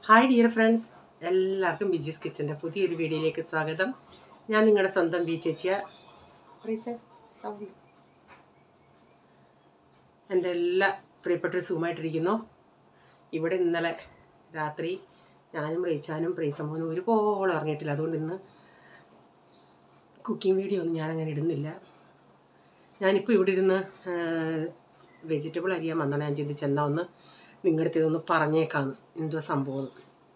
Hi dear friends എല്ലാവർക്കും ബിജീസ് കിച്ചൻ്റെ പുതിയൊരു വീഡിയോയിലേക്ക് സ്വാഗതം ഞാൻ നിങ്ങളുടെ സ്വന്തം ബി ചേച്ചിയ എൻ്റെ എല്ലാ പ്രിയപ്പെട്ടവരും സുഖമായിട്ടിരിക്കുന്നു ഇവിടെ ഇന്നലെ രാത്രി ഞാനും റീച്ചാനും പ്രീസമോനും ഒരുപോലെ ഇറങ്ങിയിട്ടില്ല അതുകൊണ്ട് ഇന്ന് കുക്കിംഗ് വീഡിയോ ഒന്നും ഞാനങ്ങനെ ഇടുന്നില്ല ഞാനിപ്പോൾ ഇവിടെ ഇരുന്ന് വെജിറ്റബിൾ അരിയാൻ വന്നാണ് ഞാൻ ചിന്തിച്ച് എന്നാ ഒന്ന് നിങ്ങളുടെ അടുത്ത് ഇതൊന്ന് പറഞ്ഞേക്കാന്ന് എന്തോ സംഭവം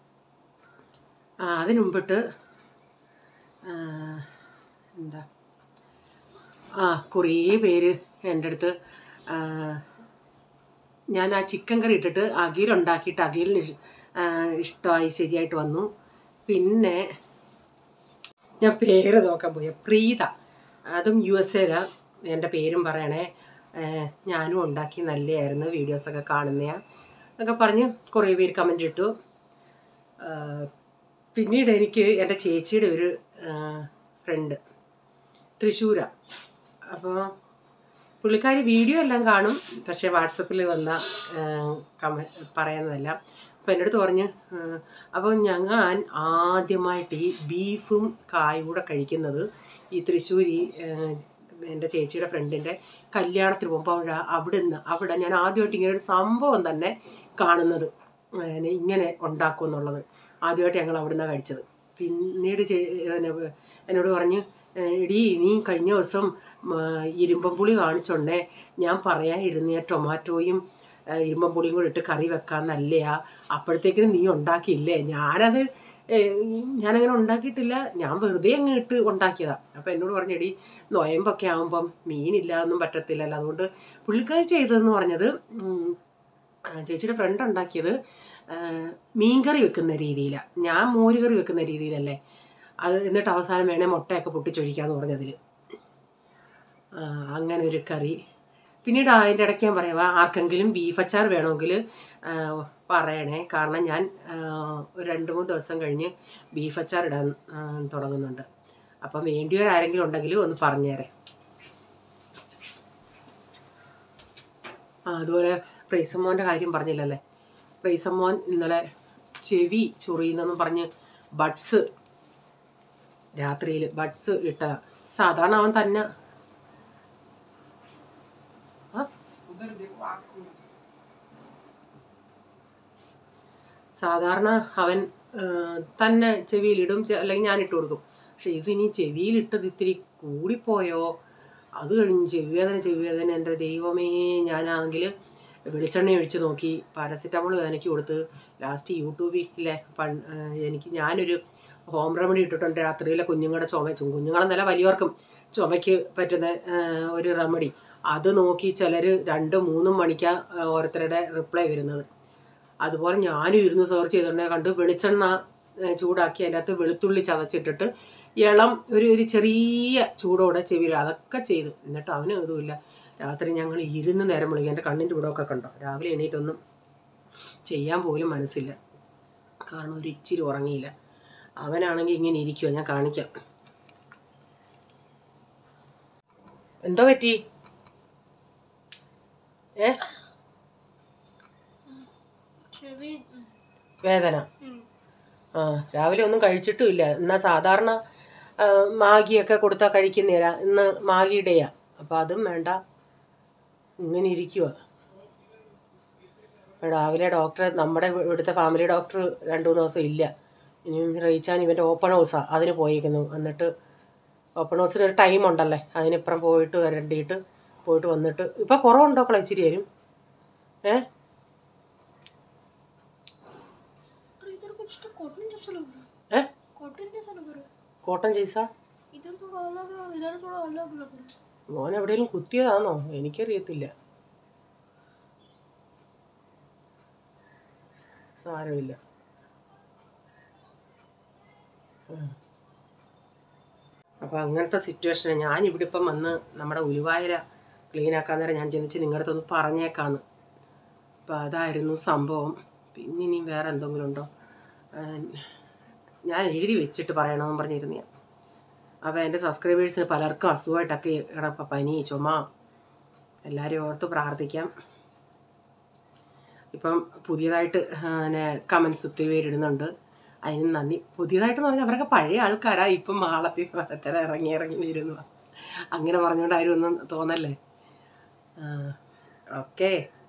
ആ അതിന് മുമ്പിട്ട് ആ, എന്താ ആ കുറേ പേര് എൻ്റെ അടുത്ത് ആ, ഞാൻ ആ ചിക്കൻ കറി ഇട്ടിട്ട് അകീലുണ്ടാക്കിയിട്ട് അകീലിന് ഇഷ്- ആ, ഇഷ്ടമായി ശരിയായിട്ട് വന്നു പിന്നെ ഞാൻ പേര് നോക്കാൻ പോയ പ്രീത അതും യു എസ് എയിലാണ് എൻ്റെ പേരും പറയണേ ഏഹ് ഞാനും ഉണ്ടാക്കി നല്ലതായിരുന്നു വീഡിയോസൊക്കെ കാണുന്നയാ എന്നൊക്കെ പറഞ്ഞ് കുറേ പേര് കമൻ്റ് ഇട്ടു ആഹ് പിന്നീട് എനിക്ക് എൻ്റെ ചേച്ചിയുടെ ഒരു ഫ്രണ്ട് തൃശ്ശൂരാണ് അപ്പോൾ പുള്ളിക്കാരി വീഡിയോ എല്ലാം കാണും പക്ഷേ വാട്സപ്പിൽ വന്ന കമ പറയുന്നതെല്ലാം അപ്പോൾ എൻ്റെ അടുത്ത് പറഞ്ഞ് ആഹ് അപ്പോൾ ഞാൻ ആദ്യമായിട്ട് ഈ ബീഫും കായും കൂടെ കഴിക്കുന്നത് ഈ തൃശ്ശൂർ ഈ ആഹ് എൻ്റെ ചേച്ചിയുടെ ഫ്രണ്ടിൻ്റെ കല്യാണത്തിന് പോകുമ്പോൾ അവിടെ അവിടെ നിന്ന് അവിടെ ഞാൻ ആദ്യമായിട്ട് ഇങ്ങനെ ഒരു സംഭവം തന്നെ കാണുന്നത് പിന്നെ ഇങ്ങനെ ഉണ്ടാക്കും എന്നുള്ളത് ആദ്യമായിട്ട് ഞങ്ങൾ അവിടെ നിന്നാണ് കഴിച്ചത് പിന്നീട് ചേ- പിന്നെ എന്നോട് പറഞ്ഞ് "ഏഹ് എടീ നീ കഴിഞ്ഞ ദിവസം മ, ഇരുമ്പമ്പുളി കാണിച്ചോണ്ടേ ഞാൻ പറയാതിരുന്ന ടൊമാറ്റോയും ഏഹ് ഇരുമ്പമ്പുളിയും കൂടി ഇട്ട് കറി വെക്കാൻ നല്ലയാ അപ്പോഴത്തേക്കിനും നീ ഉണ്ടാക്കിയില്ലേ ഞാനത് ഏഹ് ഞാനങ്ങനെ ഉണ്ടാക്കിയിട്ടില്ല ഞാൻ വെറുതെ അങ്ങ് ഇട്ട് ഉണ്ടാക്കിയതാണ് അപ്പോൾ എന്നോട് പറഞ്ഞെടി നൊയമ്പൊക്കെ ആകുമ്പം മീനില്ല ഒന്നും പറ്റത്തില്ലല്ലോ അതുകൊണ്ട് പുള്ളിക്കാരി ചെയ്തതെന്ന് പറഞ്ഞത് ഉം, ആ, ചേച്ചിയുടെ ഫ്രണ്ട് ഉണ്ടാക്കിയത് ആ, മീൻകറി വെക്കുന്ന രീതിയിലാണ് ഞാൻ മോരുകറി വെക്കുന്ന രീതിയിലല്ലേ അത് എന്നിട്ട് അവസാനം വേണേൽ മുട്ടയൊക്കെ പൊട്ടിച്ചൊഴിക്കാന്ന് പറഞ്ഞതിൽ അങ്ങനെ ഒരു കറി പിന്നീട് അതിൻ്റെ ഇടയ്ക്ക് ഞാൻ പറയാം ആർക്കെങ്കിലും ബീഫ് അച്ചാർ വേണമെങ്കിൽ ആ, പറയണേ കാരണം ഞാൻ ആ, ഒരു രണ്ട് മൂന്ന് ദിവസം കഴിഞ്ഞ് ബീഫ് അച്ചാർ ഇടാൻ ആ, തുടങ്ങുന്നുണ്ട് അപ്പം വേണ്ടിയവരാരെങ്കിലും ഉണ്ടെങ്കിൽ ഒന്ന് പറഞ്ഞേരെ ആ അതുപോലെ പ്രൈസമ്മോൻ്റെ കാര്യം പറഞ്ഞില്ലല്ലേ പ്രൈസമ്മോൻ ഇന്നലെ ചെവി ചൊറിയുന്നെന്നും പറഞ്ഞ് ബഡ്സ് രാത്രിയിൽ ബഡ്സ് ഇട്ടതാ സാധാരണ അവൻ തന്നെ ആ? സാധാരണ അവൻ ആ, തന്നെ ചെവിയിലിടും ചെ- അല്ലെങ്കിൽ ഞാൻ ഇട്ട് കൊടുക്കും പക്ഷെ ഇതിനി ചെവിയിലിട്ടത് ഇത്തിരി കൂടിപ്പോയോ അത് കഴിഞ്ഞ് ചെവിവേദന ചെവിവേദന എൻ്റെ ദൈവമേ ഞാനാണെങ്കിൽ വെളിച്ചെണ്ണ ഒഴിച്ച് നോക്കി പാരസിറ്റമോൾ എനിക്ക് കൊടുത്ത് ലാസ്റ്റ് യൂട്യൂബിലെ പൺ ആ, എനിക്ക് ഞാനൊരു ഹോം റെമഡി ഇട്ടിട്ടുണ്ട് രാത്രിയിലെ കുഞ്ഞുങ്ങളുടെ ചുമ ചും കുഞ്ഞുങ്ങളെന്നല്ല വലിയവർക്കും ചുമയ്ക്ക് പറ്റുന്ന ആ, ഒരു റെമഡി അത് നോക്കി ചിലർ രണ്ടും മൂന്നും മണിക്കാണ് ഓരോരുത്തരുടെ റിപ്ലൈ വരുന്നത് അതുപോലെ ഞാനും ഇരുന്ന് സെർച്ച് ചെയ്തിട്ടുണ്ടെങ്കിൽ കണ്ട് വെളിച്ചെണ്ണ ഏ, ചൂടാക്കി അതിൻ്റെ അകത്ത് വെളുത്തുള്ളി ചതച്ചിട്ടിട്ട് ഇളം ഒരു ഒരു ചെറിയ ചൂടോടെ ചെവിയിൽ അതൊക്കെ ചെയ്ത് എന്നിട്ട് അവനും ഇതുമില്ല രാത്രി ഞങ്ങൾ ഇരുന്ന് നേരം വിളിക്കും എൻ്റെ കണ്ണിൻ്റെ ഇവിടെയൊക്കെ കണ്ടോ രാവിലെ എണീറ്റൊന്നും ചെയ്യാൻ പോലും മനസ്സില്ല കാരണം ഒരു ഇച്ചിരി ഉറങ്ങിയില്ല അവനാണെങ്കിൽ ഇങ്ങനെ ഇരിക്കുവാ ഞാൻ കാണിക്കാം എന്തോ പറ്റി ഏ ചെവി ഉം, വേദന ഉം. ആ രാവിലെ ഒന്നും കഴിച്ചിട്ടുമില്ല എന്നാൽ സാധാരണ ആ, മാഗിയൊക്കെ കൊടുത്താൽ കഴിക്കുന്നില്ല ഇന്ന് മാഗിയുടെയാ അപ്പം അതും വേണ്ട ഇങ്ങനെ ഇരിക്കുക രാവിലെ ഡോക്ടർ നമ്മുടെ ഇവിടുത്തെ ഫാമിലി ഡോക്ടർ രണ്ട് മൂന്ന് ദിവസം ഇല്ല ഇനി റീച്ചാൻ ഇവൻ്റെ ഓപ്പൺ ഹൗസാണ് അതിന് പോയിരിക്കുന്നു എന്നിട്ട് ഓപ്പൺ ഹൗസിന് ഒരു ടൈം ഉണ്ടല്ലേ അതിനിപ്പുറം പോയിട്ട് വരണ്ടിയിട്ട് പോയിട്ട് വന്നിട്ട് ഇപ്പം കുറവുണ്ടോ ഇച്ചിരി വരും ഏ अरे इधर कुछ तो कॉटन जैसा लग रहा ഏ है कॉटन जैसा लग रहा है കോട്ടൺ ചെയ്സാ इधर थोड़ा अलग है और इधर थोड़ा अलग लग रहा है മോൻ എവിടെയെങ്കിലും കുത്തിയതാണോ എനിക്കറിയത്തില്ല സാരമില്ല അപ്പം അങ്ങനത്തെ സിറ്റുവേഷന് ഞാൻ ഇവിടെ ഇപ്പം വന്ന് നമ്മുടെ ഉലുവായര ക്ലീൻ ആക്കാൻ നേരം ഞാൻ ചിന്തിച്ച് നിങ്ങളുടെ അടുത്തൊന്ന് പറഞ്ഞേക്കാന്ന് അപ്പം അതായിരുന്നു സംഭവം പിന്നെ ഇനി വേറെ എന്തെങ്കിലും ഉണ്ടോ ആ, ഞാൻ എഴുതി വെച്ചിട്ട് പറയണമെന്ന് പറഞ്ഞിരുന്നേ അപ്പോൾ എൻ്റെ സബ്സ്ക്രൈബേഴ്സിന് പലർക്കും അസുഖമായിട്ടൊക്കെ കിടപ്പം പനി ചുമ എല്ലാവരെയും ഓർത്ത് പ്രാർത്ഥിക്കാം ഇപ്പം പുതിയതായിട്ട് പിന്നെ കമൻസ് ഒത്തിരി പേരിടുന്നുണ്ട് അതിന് നന്ദി പുതിയതായിട്ടെന്ന് പറഞ്ഞാൽ അവരൊക്കെ പഴയ ആൾക്കാരാ ഇപ്പം മാളത്തിൽ വരത്തര ഇറങ്ങി ഇറങ്ങി വരുന്നു അങ്ങനെ പറഞ്ഞുകൊണ്ട് ആരും ഒന്നും തോന്നല്ലേ ഓക്കെ